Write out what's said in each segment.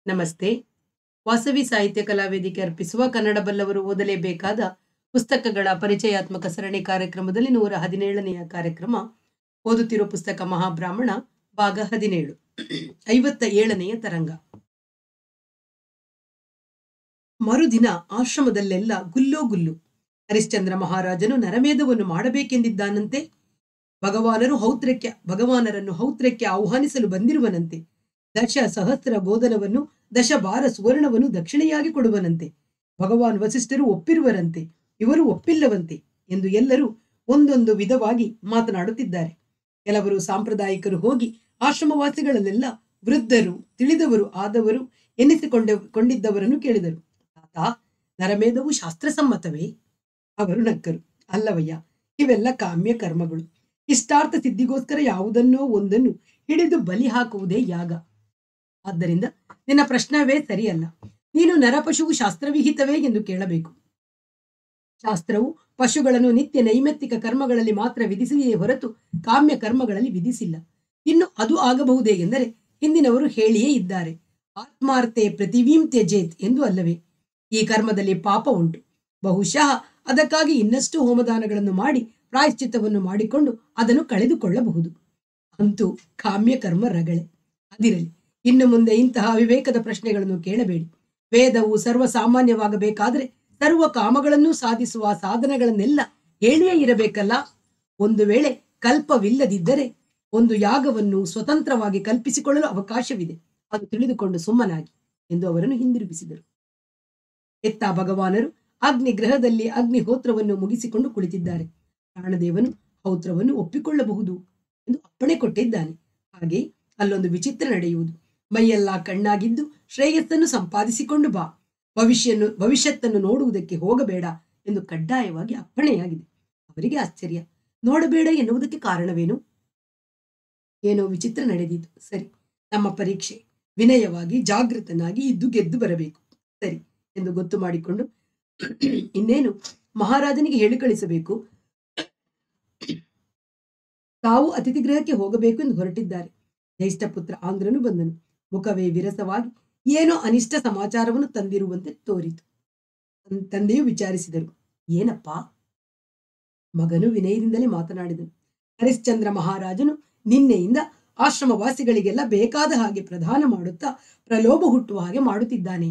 ನಮಸ್ತೆ ವಾಸವಿ ಸಾಹಿತ್ಯ ಕಲಾವೇದಿಕೆ ಅರ್ಪಿಸುವ ಕನ್ನಡ ಬಲ್ಲವರು ಓದಲೇಬೇಕಾದ ಪುಸ್ತಕಗಳ ಪರಿಚಯಾತ್ಮಕ ಸರಣಿ ಕಾರ್ಯಕ್ರಮದಲ್ಲಿ ನೂರ ಹದಿನೇಳನೆಯ ಕಾರ್ಯಕ್ರಮ ಓದುತ್ತಿರುವ ಪುಸ್ತಕ ಮಹಾಬ್ರಾಹ್ಮಣ ಭಾಗ ಹದಿನೇಳು ಐವತ್ತ ಏಳನೆಯ ತರಂಗ ಮರುದಿನ ಆಶ್ರಮದಲ್ಲೆಲ್ಲ ಗುಲ್ಲೋ ಗುಲ್ಲು ಹರಿಶ್ಚಂದ್ರ ಮಹಾರಾಜನು ನರಮೇಧವನ್ನು ಮಾಡಬೇಕೆಂದಿದ್ದಾನಂತೆ ಭಗವಾನರು ಹೌತ್ರಕ್ಕೆ ಭಗವಾನರನ್ನು ಹೌತ್ರಕ್ಕೆ ಆಹ್ವಾನಿಸಲು ಬಂದಿರುವನಂತೆ ದಶ ಸಹಸ್ರ ಗೋಧನವನ್ನು ದಶ ಬಾರ ಸುವರ್ಣವನ್ನು ದಕ್ಷಿಣೆಯಾಗಿ ಕೊಡುವನಂತೆ ಭಗವಾನ್ ವಸಿಷ್ಠರು ಒಪ್ಪಿರುವರಂತೆ ಇವರು ಒಪ್ಪಿಲ್ಲವಂತೆ ಎಂದು ಎಲ್ಲರೂ ಒಂದೊಂದು ವಿಧವಾಗಿ ಮಾತನಾಡುತ್ತಿದ್ದಾರೆ ಕೆಲವರು ಸಾಂಪ್ರದಾಯಿಕರು ಹೋಗಿ ಆಶ್ರಮವಾಸಿಗಳಲ್ಲೆಲ್ಲ ವೃದ್ಧರು ತಿಳಿದವರು ಆದವರು ಎನ್ನಿಸಿಕೊಂಡ ಕೊಂಡಿದ್ದವರನ್ನು ಕೇಳಿದರು ತಾತ ನರಮೇಧವು ಶಾಸ್ತ್ರಸಮ್ಮತವೇ ಅವರು ನಕ್ಕರು ಅಲ್ಲವಯ್ಯ ಇವೆಲ್ಲ ಕಾಮ್ಯ ಕರ್ಮಗಳು ಇಷ್ಟಾರ್ಥ ಸಿದ್ಧಿಗೋಸ್ಕರ ಯಾವುದನ್ನೋ ಒಂದನ್ನು ಹಿಡಿದು ಬಲಿ ಹಾಕುವುದೇ ಯಾಗ ಆದ್ದರಿಂದ ನಿನ್ನ ಪ್ರಶ್ನವೇ ಸರಿಯಲ್ಲ ನೀನು ನರಪಶುವು ಶಾಸ್ತ್ರವಿಹಿತವೇ ಎಂದು ಕೇಳಬೇಕು ಶಾಸ್ತ್ರವು ಪಶುಗಳನ್ನು ನಿತ್ಯ ನೈಮಿತ್ತಿಕ ಕರ್ಮಗಳಲ್ಲಿ ಮಾತ್ರ ವಿಧಿಸಿದೆಯೇ ಹೊರತು ಕಾಮ್ಯ ಕರ್ಮಗಳಲ್ಲಿ ವಿಧಿಸಿಲ್ಲ ಇನ್ನು ಅದು ಆಗಬಹುದೇ ಎಂದರೆ ಹಿಂದಿನವರು ಹೇಳಿಯೇ ಇದ್ದಾರೆ ಆತ್ಮಾರ್ಥೆ ಪ್ರತಿವೀಂ ತ್ಯಜೇತ್ ಎಂದು ಅಲ್ಲವೇ ಈ ಕರ್ಮದಲ್ಲಿ ಪಾಪ ಉಂಟು ಬಹುಶಃ ಅದಕ್ಕಾಗಿ ಇನ್ನಷ್ಟು ಹೋಮದಾನಗಳನ್ನು ಮಾಡಿ ಪ್ರಾಯಶ್ಚಿತ್ತವನ್ನು ಮಾಡಿಕೊಂಡು ಅದನ್ನು ಕಳೆದುಕೊಳ್ಳಬಹುದು ಅಂತೂ ಕಾಮ್ಯ ಕರ್ಮ ರಗಳೆ ಅದಿರಲಿ ಇನ್ನು ಮುಂದೆ ಇಂತಹ ವಿವೇಕದ ಪ್ರಶ್ನೆಗಳನ್ನು ಕೇಳಬೇಡಿ ವೇದವು ಸರ್ವಸಾಮಾನ್ಯವಾಗಬೇಕಾದರೆ ಸರ್ವ ಕಾಮಗಳನ್ನು ಸಾಧಿಸುವ ಸಾಧನಗಳನ್ನೆಲ್ಲ ಹೇಳಿಯೇ ಇರಬೇಕಲ್ಲ ಒಂದು ವೇಳೆ ಕಲ್ಪವಿಲ್ಲದಿದ್ದರೆ ಒಂದು ಯಾಗವನ್ನು ಸ್ವತಂತ್ರವಾಗಿ ಕಲ್ಪಿಸಿಕೊಳ್ಳಲು ಅವಕಾಶವಿದೆ ಅದು ತಿಳಿದುಕೊಂಡು ಸುಮ್ಮನಾಗಿ ಎಂದು ಅವರನ್ನು ಹಿಂದಿರುಗಿಸಿದರು ಎತ್ತ ಭಗವಾನರು ಅಗ್ನಿ ಗ್ರಹದಲ್ಲಿ ಅಗ್ನಿಹೋತ್ರವನ್ನು ಮುಗಿಸಿಕೊಂಡು ಕುಳಿತಿದ್ದಾರೆ ಪ್ರಾಣದೇವನು ಹೌತ್ರವನ್ನು ಒಪ್ಪಿಕೊಳ್ಳಬಹುದು ಎಂದು ಅಪ್ಪಣೆ ಕೊಟ್ಟಿದ್ದಾನೆ ಹಾಗೆ ಅಲ್ಲೊಂದು ವಿಚಿತ್ರ ನಡೆಯುವುದು ಮೈಯೆಲ್ಲ ಕಣ್ಣಾಗಿದ್ದು ಶ್ರೇಯಸ್ಸನ್ನು ಸಂಪಾದಿಸಿಕೊಂಡು ಬಾ ಭವಿಷ್ಯನ್ನು ಭವಿಷ್ಯತ್ತನ್ನು ನೋಡುವುದಕ್ಕೆ ಹೋಗಬೇಡ ಎಂದು ಕಡ್ಡಾಯವಾಗಿ ಅಪ್ಪಣೆಯಾಗಿದೆ ಅವರಿಗೆ ಆಶ್ಚರ್ಯ ನೋಡಬೇಡ ಎನ್ನುವುದಕ್ಕೆ ಕಾರಣವೇನು ಏನೋ ವಿಚಿತ್ರ ನಡೆದಿತ್ತು ಸರಿ ನಮ್ಮ ಪರೀಕ್ಷೆ ವಿನಯವಾಗಿ ಜಾಗೃತನಾಗಿ ಇದ್ದು ಗೆದ್ದು ಬರಬೇಕು ಸರಿ ಎಂದು ಗೊತ್ತು ಮಾಡಿಕೊಂಡು ಇನ್ನೇನು ಮಹಾರಾಜನಿಗೆ ಹೇಳಿ ಕಳಿಸಬೇಕು ತಾವು ಅತಿಥಿ ಗೃಹಕ್ಕೆ ಹೋಗಬೇಕು ಎಂದು ಹೊರಟಿದ್ದಾರೆ ಜ್ಯೇಷ್ಠ ಪುತ್ರ ಆಂಧ್ರನು ಬಂದನು ಮುಖವೇ ವಿರಸವಾಗಿ ಏನೋ ಅನಿಷ್ಟ ಸಮಾಚಾರವನ್ನು ತಂದಿರುವಂತೆ ತೋರಿತು ತಂದೆಯು ವಿಚಾರಿಸಿದರು ಏನಪ್ಪ ಮಗನು ವಿನಯದಿಂದಲೇ ಮಾತನಾಡಿದನು ಹರಿಶ್ಚಂದ್ರ ಮಹಾರಾಜನು ನಿನ್ನೆಯಿಂದ ಆಶ್ರಮವಾಸಿಗಳಿಗೆಲ್ಲ ಬೇಕಾದ ಹಾಗೆ ಪ್ರದಾನ ಮಾಡುತ್ತಾ ಪ್ರಲೋಭ ಹುಟ್ಟುವ ಹಾಗೆ ಮಾಡುತ್ತಿದ್ದಾನೆ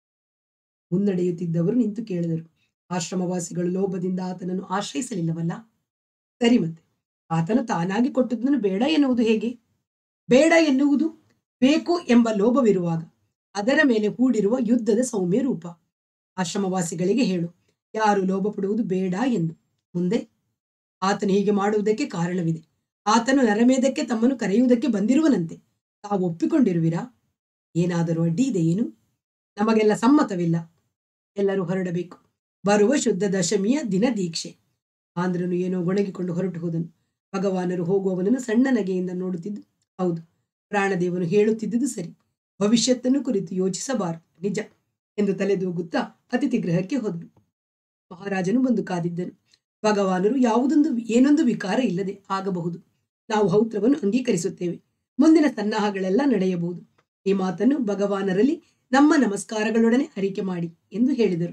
ಮುನ್ನಡೆಯುತ್ತಿದ್ದವರು ನಿಂತು ಕೇಳಿದರು ಆಶ್ರಮವಾಸಿಗಳು ಲೋಭದಿಂದ ಆತನನ್ನು ಆಶ್ರಯಿಸಲಿಲ್ಲವಲ್ಲ ಸರಿ ಮತ್ತೆ ಆತನು ತಾನಾಗಿ ಕೊಟ್ಟದ್ದನ್ನು ಬೇಡ ಎನ್ನುವುದು ಹೇಗೆ ಬೇಡ ಎನ್ನುವುದು ಬೇಕು ಎಂಬ ಲೋಭವಿರುವಾಗ ಅದರ ಮೇಲೆ ಹೂಡಿರುವ ಯುದ್ಧದ ಸೌಮ್ಯ ರೂಪ ಆಶ್ರಮವಾಸಿಗಳಿಗೆ ಹೇಳು ಯಾರು ಲೋಭ ಪಡುವುದು ಬೇಡ ಎಂದು ಮುಂದೆ ಆತನು ಹೀಗೆ ಮಾಡುವುದಕ್ಕೆ ಕಾರಣವಿದೆ ಆತನು ನರಮೇಧಕ್ಕೆ ತಮ್ಮನ್ನು ಕರೆಯುವುದಕ್ಕೆ ಬಂದಿರುವನಂತೆ ತಾವು ಒಪ್ಪಿಕೊಂಡಿರುವಿರಾ ಏನಾದರೂ ಅಡ್ಡಿ ಇದೆ ಏನು ನಮಗೆಲ್ಲ ಸಮ್ಮತವಿಲ್ಲ ಎಲ್ಲರೂ ಹೊರಡಬೇಕು ಬರುವ ಶುದ್ಧ ದಶಮಿಯ ದಿನ ದೀಕ್ಷೆ ಆಂಧ್ರನು ಏನೋ ಗೊಣಗಿಕೊಂಡು ಹೊರಟು ಹೋದನು ಭಗವಾನರು ಹೋಗುವವನನ್ನು ಸಣ್ಣ ನಗೆಯಿಂದ ನೋಡುತ್ತಿದ್ದು ಹೌದು ಪ್ರಾಣದೇವನು ಹೇಳುತ್ತಿದ್ದುದು ಸರಿ ಭವಿಷ್ಯತ್ತನ್ನು ಕುರಿತು ಯೋಚಿಸಬಾರದು ನಿಜ ಎಂದು ತಲೆದೂಗುತ್ತಾ ಅತಿಥಿ ಗೃಹಕ್ಕೆ ಹೋದನು ಮಹಾರಾಜನು ಬಂದು ಕಾದಿದ್ದನು ಭಗವಾನರು ಯಾವುದೊಂದು ಏನೊಂದು ವಿಕಾರ ಇಲ್ಲದೆ ಆಗಬಹುದು ನಾವು ಹೌತ್ರವನ್ನು ಅಂಗೀಕರಿಸುತ್ತೇವೆ ಮುಂದಿನ ಸನ್ನಾಹಗಳೆಲ್ಲ ನಡೆಯಬಹುದು ಈ ಮಾತನ್ನು ಭಗವಾನರಲ್ಲಿ ನಮ್ಮ ನಮಸ್ಕಾರಗಳೊಡನೆ ಅರಿಕೆ ಮಾಡಿ ಎಂದು ಹೇಳಿದರು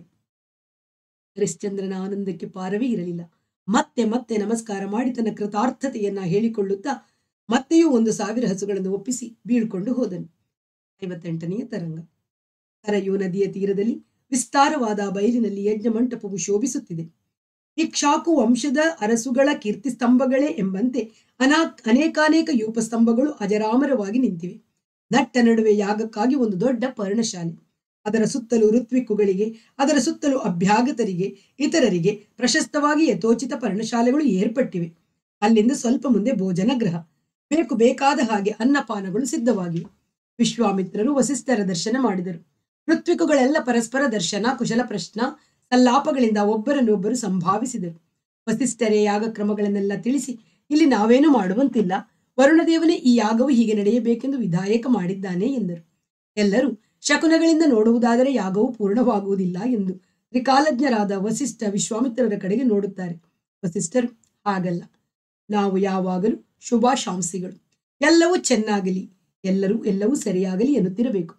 ಹರಿಶ್ಚಂದ್ರನ ಆನಂದಕ್ಕೆ ಪಾರವೇ ಇರಲಿಲ್ಲ ಮತ್ತೆ ಮತ್ತೆ ನಮಸ್ಕಾರ ಮಾಡಿ ತನ್ನ ಕೃತಾರ್ಥತೆಯನ್ನ ಹೇಳಿಕೊಳ್ಳುತ್ತಾ ಮತ್ತೆಯೂ ಒಂದು ಸಾವಿರ ಹಸುಗಳನ್ನು ಒಪ್ಪಿಸಿ ಬೀಳ್ಕೊಂಡು ಹೋದನು ಐವತ್ತೆಂಟನೆಯ ತರಂಗ ಕರೆಯು ನದಿಯ ತೀರದಲ್ಲಿ ವಿಸ್ತಾರವಾದ ಬಯಲಿನಲ್ಲಿ ಯಜ್ಞ ಮಂಟಪವು ಶೋಭಿಸುತ್ತಿದೆ ಇಕ್ಷಾಕು ವಂಶದ ಅರಸುಗಳ ಕೀರ್ತಿ ಸ್ತಂಭಗಳೇ ಎಂಬಂತೆ ಅನಾ ಅನೇಕಾನೇಕ ಯೂಪ ಸ್ತಂಭಗಳು ಅಜರಾಮರವಾಗಿ ನಿಂತಿವೆ ನಟ್ಟ ನಡುವೆ ಯಾಗಕ್ಕಾಗಿ ಒಂದು ದೊಡ್ಡ ಪರ್ಣಶಾಲೆ ಅದರ ಸುತ್ತಲೂ ಋತ್ವಿಕ್ಕುಗಳಿಗೆ ಅದರ ಸುತ್ತಲೂ ಅಭ್ಯಾಗತರಿಗೆ ಇತರರಿಗೆ ಪ್ರಶಸ್ತವಾಗಿ ಯಥೋಚಿತ ಪರ್ಣಶಾಲೆಗಳು ಏರ್ಪಟ್ಟಿವೆ ಅಲ್ಲಿಂದ ಸ್ವಲ್ಪ ಮುಂದೆ ಭೋಜನ ಗೃಹ ಬೇಕು ಬೇಕಾದ ಹಾಗೆ ಅನ್ನಪಾನಗಳು ಸಿದ್ಧವಾಗಿವೆ ವಿಶ್ವಾಮಿತ್ರರು ವಸಿಷ್ಠರ ದರ್ಶನ ಮಾಡಿದರು ಋತ್ವಿಕುಗಳೆಲ್ಲ ಪರಸ್ಪರ ದರ್ಶನ ಕುಶಲ ಪ್ರಶ್ನ ಸಲ್ಲಾಪಗಳಿಂದ ಒಬ್ಬರನ್ನೊಬ್ಬರು ಸಂಭಾವಿಸಿದರು ವಸಿಷ್ಠರೇ ಯಾಗ ಕ್ರಮಗಳನ್ನೆಲ್ಲ ತಿಳಿಸಿ ಇಲ್ಲಿ ನಾವೇನು ಮಾಡುವಂತಿಲ್ಲ ವರುಣದೇವನೇ ಈ ಯಾಗವು ಹೀಗೆ ನಡೆಯಬೇಕೆಂದು ವಿಧಾಯಕ ಮಾಡಿದ್ದಾನೆ ಎಂದರು ಎಲ್ಲರೂ ಶಕುನಗಳಿಂದ ನೋಡುವುದಾದರೆ ಯಾಗವು ಪೂರ್ಣವಾಗುವುದಿಲ್ಲ ಎಂದು ತ್ರಿಕಾಲಜ್ಞರಾದ ವಸಿಷ್ಠ ವಿಶ್ವಾಮಿತ್ರರ ಕಡೆಗೆ ನೋಡುತ್ತಾರೆ ವಸಿಷ್ಠರು ಹಾಗಲ್ಲ ನಾವು ಯಾವಾಗಲೂ ಶುಭಾಶಾಂಸಿಗಳು ಎಲ್ಲವೂ ಚೆನ್ನಾಗಲಿ ಎಲ್ಲರೂ ಎಲ್ಲವೂ ಸರಿಯಾಗಲಿ ಎನ್ನುತ್ತಿರಬೇಕು